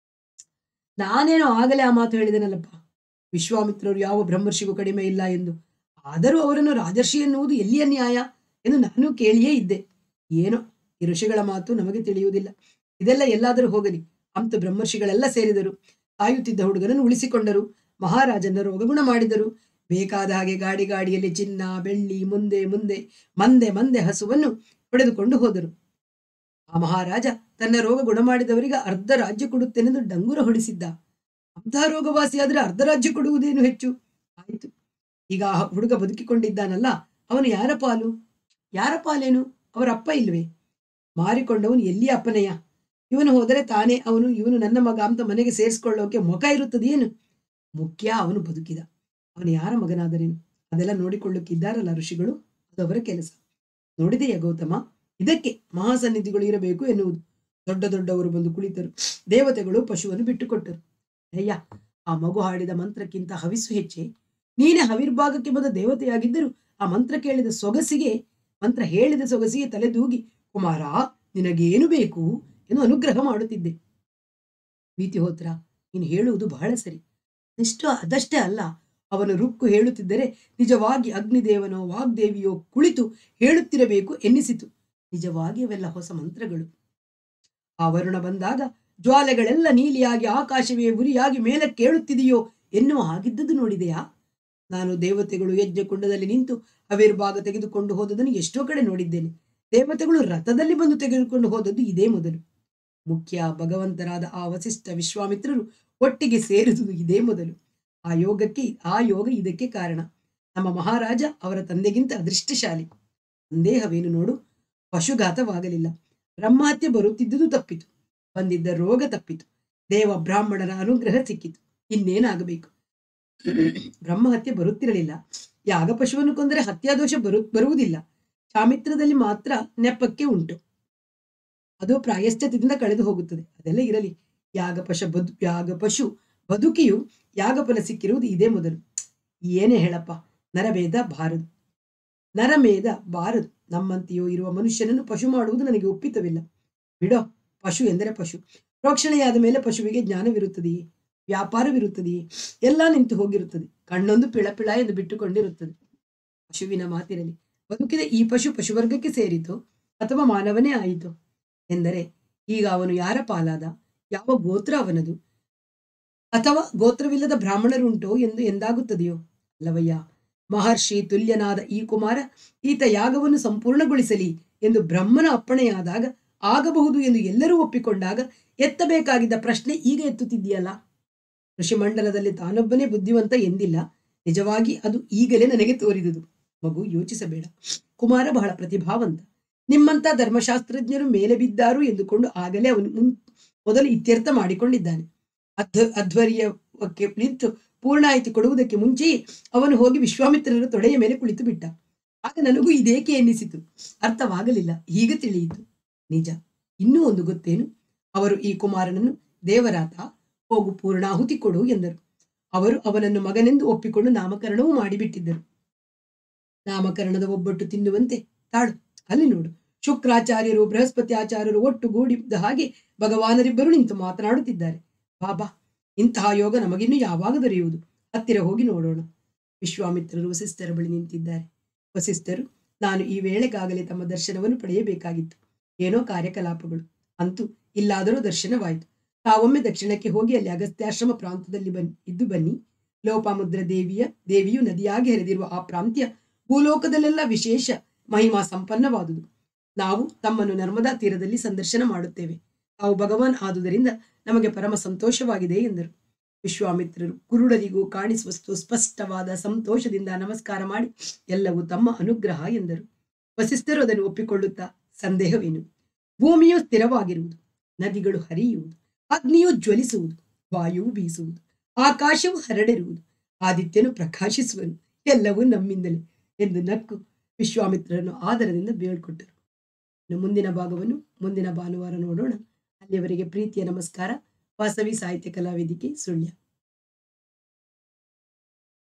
ನಾನೇನೋ ಆಗಲೇ ಆ ಮಾತು ಹೇಳಿದೆನಲ್ಲಪ್ಪ ವಿಶ್ವಾಮಿತ್ರರು ಯಾವ ಬ್ರಹ್ಮರ್ಷಿಗೂ ಕಡಿಮೆ ಇಲ್ಲ ಎಂದು ಆದರೂ ಅವರನ್ನು ರಾಜರ್ಷಿ ಎನ್ನುವುದು ಎಲ್ಲಿಯ ನ್ಯಾಯ ಎಂದು ನಾನು ಕೇಳಿಯೇ ಇದ್ದೆ ಏನೋ ಈ ಋಷಿಗಳ ಮಾತು ನಮಗೆ ತಿಳಿಯುವುದಿಲ್ಲ ಇದೆಲ್ಲ ಎಲ್ಲಾದರೂ ಹೋಗಲಿ ಅಂತ ಬ್ರಹ್ಮರ್ಷಿಗಳೆಲ್ಲ ಸೇರಿದರು ಕಾಯುತ್ತಿದ್ದ ಹುಡುಗನನ್ನು ಉಳಿಸಿಕೊಂಡರು ಮಹಾರಾಜನ ರೋಗಗುಣ ಮಾಡಿದರು ಬೇಕಾದ ಹಾಗೆ ಗಾಡಿ ಗಾಡಿಯಲ್ಲಿ ಚಿನ್ನ ಬೆಳ್ಳಿ ಮುಂದೆ ಮುಂದೆ ಮಂದೆ ಮಂದೆ ಹಸುವನ್ನು ಪಡೆದುಕೊಂಡು ಹೋದರು ಆ ಮಹಾರಾಜ ತನ್ನ ರೋಗ ಗುಣ ಮಾಡಿದವರಿಗೆ ಅರ್ಧ ರಾಜ್ಯ ಕೊಡುತ್ತೇನೆಂದು ಡಂಗುರ ಹೊಡಿಸಿದ್ದ ಅಂತಹ ರೋಗವಾಸಿಯಾದ್ರೆ ಅರ್ಧ ರಾಜ್ಯ ಕೊಡುವುದೇನು ಹೆಚ್ಚು ಆಯಿತು ಈಗ ಆ ಹುಡುಗ ಬದುಕಿಕೊಂಡಿದ್ದಾನಲ್ಲ ಅವನು ಯಾರ ಪಾಲು ಯಾರ ಪಾಲೇನು ಅವರ ಅಪ್ಪ ಇಲ್ವೇ ಮಾರಿಕೊಂಡವನು ಎಲ್ಲಿ ಅಪ್ಪನೆಯ ಇವನು ಹೋದರೆ ತಾನೇ ಅವನು ಇವನು ನನ್ನ ಮಗ ಅಂತ ಮನೆಗೆ ಸೇರಿಸ್ಕೊಳ್ಳೋಕೆ ಮುಖ ಇರುತ್ತದೇನು ಮುಖ್ಯ ಅವನು ಬದುಕಿದ ಅವನು ಯಾರ ಮಗನಾದರೇನು ಅದೆಲ್ಲ ನೋಡಿಕೊಳ್ಳುತ್ತಿದ್ದಾರಲ್ಲ ಋಷಿಗಳು ಅದು ಅವರ ಕೆಲಸ ನೋಡಿದೆಯಾ ಗೌತಮ ಇದಕ್ಕೆ ಮಹಾಸನ್ನಿಧಿಗಳು ಇರಬೇಕು ಎನ್ನುವುದು ದೊಡ್ಡ ದೊಡ್ಡವರು ಬಂದು ಕುಳಿತರು ದೇವತೆಗಳು ಪಶುವನ್ನು ಬಿಟ್ಟುಕೊಟ್ಟರು ಅಯ್ಯ ಆ ಮಗು ಹಾಡಿದ ಮಂತ್ರಕ್ಕಿಂತ ಹವಿಸ್ಸು ಹೆಚ್ಚೆ ನೀನೇ ಹವಿರ್ಭಾಗಕ್ಕೆ ಬಂದ ದೇವತೆಯಾಗಿದ್ದರೂ ಆ ಮಂತ್ರ ಕೇಳಿದ ಸೊಗಸಿಗೆ ಮಂತ್ರ ಹೇಳಿದ ಸೊಗಸಿಗೆ ತಲೆದೂಗಿ ಕುಮಾರ ನಿನಗೇನು ಬೇಕು ಎಂದು ಅನುಗ್ರಹ ಮಾಡುತ್ತಿದ್ದೆ ಹೋತ್ರ ನೀನು ಹೇಳುವುದು ಬಹಳ ಸರಿ ಅದೆಷ್ಟೋ ಅದಷ್ಟೇ ಅಲ್ಲ ಅವನು ರುಕ್ಕು ಹೇಳುತ್ತಿದ್ದರೆ ನಿಜವಾಗಿ ಅಗ್ನಿದೇವನೋ ವಾಗ್ದೇವಿಯೋ ಕುಳಿತು ಹೇಳುತ್ತಿರಬೇಕು ಎನ್ನಿಸಿತು ನಿಜವಾಗಿ ಅವೆಲ್ಲ ಹೊಸ ಮಂತ್ರಗಳು ಆ ವರುಣ ಬಂದಾಗ ಜ್ವಾಲೆಗಳೆಲ್ಲ ನೀಲಿಯಾಗಿ ಆಕಾಶವೇ ಉರಿಯಾಗಿ ಮೇಲೆ ಕೇಳುತ್ತಿದೆಯೋ ಎನ್ನುವ ಹಾಗಿದ್ದದ್ದು ನೋಡಿದೆಯಾ ನಾನು ದೇವತೆಗಳು ಯಜ್ಞ ಕುಂಡದಲ್ಲಿ ನಿಂತು ಅವಿರ್ಭಾಗ ತೆಗೆದುಕೊಂಡು ಹೋದದನ್ನು ಎಷ್ಟೋ ಕಡೆ ನೋಡಿದ್ದೇನೆ ದೇವತೆಗಳು ರಥದಲ್ಲಿ ಬಂದು ತೆಗೆದುಕೊಂಡು ಹೋದದ್ದು ಇದೇ ಮೊದಲು ಮುಖ್ಯ ಭಗವಂತರಾದ ಆ ವಸಿಷ್ಠ ವಿಶ್ವಾಮಿತ್ರರು ಒಟ್ಟಿಗೆ ಸೇರಿದುದು ಇದೇ ಮೊದಲು ಆ ಯೋಗಕ್ಕೆ ಆ ಯೋಗ ಇದಕ್ಕೆ ಕಾರಣ ನಮ್ಮ ಮಹಾರಾಜ ಅವರ ತಂದೆಗಿಂತ ಅದೃಷ್ಟಶಾಲಿ ಸಂದೇಹವೇನು ನೋಡು ಪಶುಘಾತವಾಗಲಿಲ್ಲ ಬ್ರಹ್ಮಹತ್ಯೆ ಬರುತ್ತಿದ್ದುದು ತಪ್ಪಿತು ಬಂದಿದ್ದ ರೋಗ ತಪ್ಪಿತು ದೇವ ಬ್ರಾಹ್ಮಣರ ಅನುಗ್ರಹ ಸಿಕ್ಕಿತು ಇನ್ನೇನಾಗಬೇಕು ಬ್ರಹ್ಮಹತ್ಯೆ ಬರುತ್ತಿರಲಿಲ್ಲ ಯಾಗ ಪಶುವನ್ನು ಕೊಂದರೆ ಹತ್ಯಾದೋಷ ಬರು ಬರುವುದಿಲ್ಲ ಚಾಮಿತ್ರದಲ್ಲಿ ಮಾತ್ರ ನೆಪಕ್ಕೆ ಉಂಟು ಅದು ಪ್ರಾಯಶ್ಚಿತದಿಂದ ಕಳೆದು ಹೋಗುತ್ತದೆ ಅದೆಲ್ಲ ಇರಲಿ ಯಾಗ ಪಶ ಬದು ಯಾಗ ಪಶು ಬದುಕಿಯು ಯಾಗಫಲ ಸಿಕ್ಕಿರುವುದು ಇದೇ ಮೊದಲು ಏನೇ ಹೇಳಪ್ಪ ನರಭೇದ ಬಾರದು ನರಮೇಧ ಬಾರದು ನಮ್ಮಂತೆಯೋ ಇರುವ ಮನುಷ್ಯನನ್ನು ಪಶು ಮಾಡುವುದು ನನಗೆ ಒಪ್ಪಿತವಿಲ್ಲ ಬಿಡೋ ಪಶು ಎಂದರೆ ಪಶು ಪ್ರೋಕ್ಷಣೆಯಾದ ಮೇಲೆ ಪಶುವಿಗೆ ಜ್ಞಾನವಿರುತ್ತದೆಯೇ ವ್ಯಾಪಾರವಿರುತ್ತದೆಯೇ ಎಲ್ಲ ನಿಂತು ಹೋಗಿರುತ್ತದೆ ಕಣ್ಣೊಂದು ಪಿಳಪಿಳ ಎಂದು ಬಿಟ್ಟುಕೊಂಡಿರುತ್ತದೆ ಪಶುವಿನ ಮಾತಿರಲಿ ಬದುಕಿದ ಈ ಪಶು ಪಶುವರ್ಗಕ್ಕೆ ಸೇರಿತು ಅಥವಾ ಮಾನವನೇ ಆಯಿತು ಎಂದರೆ ಈಗ ಅವನು ಯಾರ ಪಾಲಾದ ಯಾವ ಗೋತ್ರ ಅವನದು ಅಥವಾ ಗೋತ್ರವಿಲ್ಲದ ಬ್ರಾಹ್ಮಣರುಂಟೋ ಎಂದು ಎಂದಾಗುತ್ತದೆಯೋ ಅಲ್ಲವಯ್ಯ ಮಹರ್ಷಿ ತುಲ್ಯನಾದ ಈ ಕುಮಾರ ಈತ ಯಾಗವನ್ನು ಸಂಪೂರ್ಣಗೊಳಿಸಲಿ ಎಂದು ಬ್ರಹ್ಮನ ಅಪ್ಪಣೆಯಾದಾಗ ಆಗಬಹುದು ಎಂದು ಎಲ್ಲರೂ ಒಪ್ಪಿಕೊಂಡಾಗ ಎತ್ತಬೇಕಾಗಿದ್ದ ಪ್ರಶ್ನೆ ಈಗ ಎತ್ತುತ್ತಿದೆಯಲ್ಲ ಋಷಿಮಂಡಲದಲ್ಲಿ ತಾನೊಬ್ಬನೇ ಬುದ್ಧಿವಂತ ಎಂದಿಲ್ಲ ನಿಜವಾಗಿ ಅದು ಈಗಲೇ ನನಗೆ ತೋರಿದುದು ಮಗು ಯೋಚಿಸಬೇಡ ಕುಮಾರ ಬಹಳ ಪ್ರತಿಭಾವಂತ ನಿಮ್ಮಂತ ಧರ್ಮಶಾಸ್ತ್ರಜ್ಞರು ಮೇಲೆ ಬಿದ್ದಾರು ಎಂದುಕೊಂಡು ಆಗಲೇ ಅವನು ಮುನ್ ಮೊದಲು ಇತ್ಯರ್ಥ ಮಾಡಿಕೊಂಡಿದ್ದಾನೆ ಅಧ್ವ ಅಧ್ವರ್ಯಕ್ಕೆ ನಿಂತು ಪೂರ್ಣಾಯಿತಿ ಕೊಡುವುದಕ್ಕೆ ಮುಂಚೆಯೇ ಅವನು ಹೋಗಿ ವಿಶ್ವಾಮಿತ್ರರ ತೊಡೆಯ ಮೇಲೆ ಕುಳಿತು ಬಿಟ್ಟ ಆಗ ನನಗೂ ಇದೇಕೆ ಎನ್ನಿಸಿತು ಅರ್ಥವಾಗಲಿಲ್ಲ ಈಗ ತಿಳಿಯಿತು ನಿಜ ಇನ್ನೂ ಒಂದು ಗೊತ್ತೇನು ಅವರು ಈ ಕುಮಾರನನ್ನು ದೇವರಾತ ಹೋಗು ಪೂರ್ಣಾಹುತಿ ಕೊಡು ಎಂದರು ಅವರು ಅವನನ್ನು ಮಗನೆಂದು ಒಪ್ಪಿಕೊಂಡು ನಾಮಕರಣವೂ ಮಾಡಿಬಿಟ್ಟಿದ್ದರು ನಾಮಕರಣದ ಒಬ್ಬಟ್ಟು ತಿನ್ನುವಂತೆ ತಾಳು ಅಲ್ಲಿ ನೋಡು ಶುಕ್ರಾಚಾರ್ಯರು ಬೃಹಸ್ಪತಿ ಆಚಾರ್ಯರು ಒಟ್ಟುಗೂಡಿದ್ದ ಹಾಗೆ ಭಗವಾನರಿಬ್ಬರು ನಿಂತು ಮಾತನಾಡುತ್ತಿದ್ದಾರೆ ಬಾಬಾ ಇಂತಹ ಯೋಗ ನಮಗಿನ್ನೂ ಯಾವಾಗ ದೊರೆಯುವುದು ಹತ್ತಿರ ಹೋಗಿ ನೋಡೋಣ ವಿಶ್ವಾಮಿತ್ರರು ವಸಿಷ್ಠರ ಬಳಿ ನಿಂತಿದ್ದಾರೆ ವಸಿಷ್ಠರು ನಾನು ಈ ವೇಳೆಗಾಗಲೇ ತಮ್ಮ ದರ್ಶನವನ್ನು ಪಡೆಯಬೇಕಾಗಿತ್ತು ಏನೋ ಕಾರ್ಯಕಲಾಪಗಳು ಅಂತೂ ಇಲ್ಲಾದರೂ ದರ್ಶನವಾಯಿತು ತಾವೊಮ್ಮೆ ದಕ್ಷಿಣಕ್ಕೆ ಹೋಗಿ ಅಲ್ಲಿ ಅಗಸ್ತ್ಯಾಶ್ರಮ ಪ್ರಾಂತದಲ್ಲಿ ಬನ್ನಿ ಇದ್ದು ಬನ್ನಿ ಲೋಪಾಮುದ್ರ ದೇವಿಯ ದೇವಿಯು ನದಿಯಾಗಿ ಹರಿದಿರುವ ಆ ಪ್ರಾಂತ್ಯ ಭೂಲೋಕದಲ್ಲೆಲ್ಲ ವಿಶೇಷ ಮಹಿಮಾ ಸಂಪನ್ನವಾದುದು ನಾವು ತಮ್ಮನ್ನು ನರ್ಮದಾ ತೀರದಲ್ಲಿ ಸಂದರ್ಶನ ಮಾಡುತ್ತೇವೆ ತಾವು ಭಗವಾನ್ ಆದುದರಿಂದ ನಮಗೆ ಪರಮ ಸಂತೋಷವಾಗಿದೆ ಎಂದರು ವಿಶ್ವಾಮಿತ್ರರು ಕುರುಡರಿಗೂ ಕಾಣಿಸುವಷ್ಟು ಸ್ಪಷ್ಟವಾದ ಸಂತೋಷದಿಂದ ನಮಸ್ಕಾರ ಮಾಡಿ ಎಲ್ಲವೂ ತಮ್ಮ ಅನುಗ್ರಹ ಎಂದರು ವಸಿಷ್ಠರು ಅದನ್ನು ಒಪ್ಪಿಕೊಳ್ಳುತ್ತಾ ಸಂದೇಹವೇನು ಭೂಮಿಯು ಸ್ಥಿರವಾಗಿರುವುದು ನದಿಗಳು ಹರಿಯುವುದು ಅಗ್ನಿಯು ಜ್ವಲಿಸುವುದು ವಾಯುವು ಬೀಸುವುದು ಆಕಾಶವು ಹರಡಿರುವುದು ಆದಿತ್ಯನು ಪ್ರಕಾಶಿಸುವನು ಎಲ್ಲವೂ ನಮ್ಮಿಂದಲೇ ಎಂದು ನಕ್ಕು ವಿಶ್ವಾಮಿತ್ರರನ್ನು ಆದರದಿಂದ ಬೇಳ್ಕೊಟ್ಟರು ಇನ್ನು ಮುಂದಿನ ಭಾಗವನ್ನು ಮುಂದಿನ ಭಾನುವಾರ ನೋಡೋಣ ಅಲ್ಲಿಯವರೆಗೆ ಪ್ರೀತಿಯ ನಮಸ್ಕಾರ ವಾಸವಿ ಸಾಹಿತ್ಯ ಕಲಾವೇದಿಕೆ ಸುಳ್ಯ